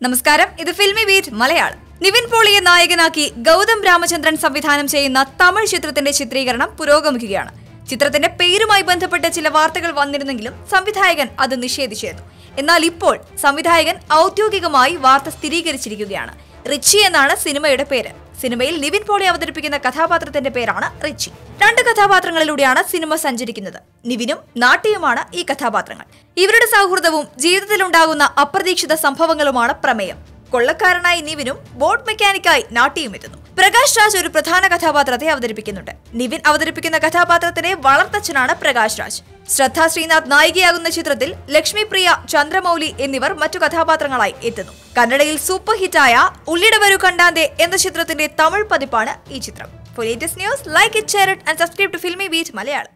നമസ്കാരം ഇത് Filmibeat Malayalam Nivin പോളിയെ നായകനാക്കി ഗൗതം രാമചന്ദ്രൻ സംവിധാനം ചെയ്യുന്ന തമിഴ് ചിത്രത്തിന്റെ ചിത്രീകരണം പുരോഗമിക്കുകയാണ് ചിത്രത്തിന്റെ പേരുമായി ബന്ധപ്പെട്ട ചില വാർത്തകൾ വന്നിരുന്നെങ്കിലും സംവിധായകൻ അത് നിഷേധിച്ചിരുന്നു എന്നാൽ ഇപ്പോൾ സംവിധായകൻ ഔദ്യോഗികമായി വാർത്ത സ്ഥിരീകരിച്ചിരിക്കുകയാണ് റിച്ചി എന്നാണ് സിനിമയുടെ പേര് സിനിമയിൽ നിവിൻ പോളി അവതരിപ്പിക്കുന്ന കഥാപാത്രത്തിന്റെ പേരാണ് റിച്ചി രണ്ട് കഥാപാത്രങ്ങളിലൂടെയാണ് സിനിമ സഞ്ചരിക്കുന്നത് നിവിനും നാട്ടിയുമാണ് ഈ കഥാപാത്രങ്ങൾ ഇവരുടെ സൗഹൃദവും ജീവിതത്തിലുണ്ടാകുന്ന അപ്രതീക്ഷിത സംഭവങ്ങളുമാണ് പ്രമേയം കൊള്ളക്കാരനായി നിവിനും ബോട്ട് മെക്കാനിക്കായി നാട്ടിയും എത്തുന്നു പ്രകാശ് രാജ് ഒരു പ്രധാന കഥാപാത്രത്തെ അവതരിപ്പിക്കുന്നുണ്ട് നിവിൻ അവതരിപ്പിക്കുന്ന കഥാപാത്രത്തിന്റെ വളർത്തച്ഛനാണ് പ്രകാശ് രാജ് ശ്രദ്ധ ശ്രീനാഥ് നായികയാകുന്ന ചിത്രത്തിൽ ലക്ഷ്മി പ്രിയ ചന്ദ്രമൗലി എന്നിവർ മറ്റു കഥാപാത്രങ്ങളായി എത്തുന്നു കന്നഡയിൽ സൂപ്പർ ഹിറ്റായ ഉള്ളിടവരു കണ്ടാന്റെ എന്ന ചിത്രത്തിന്റെ തമിഴ് പതിപ്പാണ് ഈ ചിത്രം for latest news like it share it and subscribe to Filmibeat Malayalam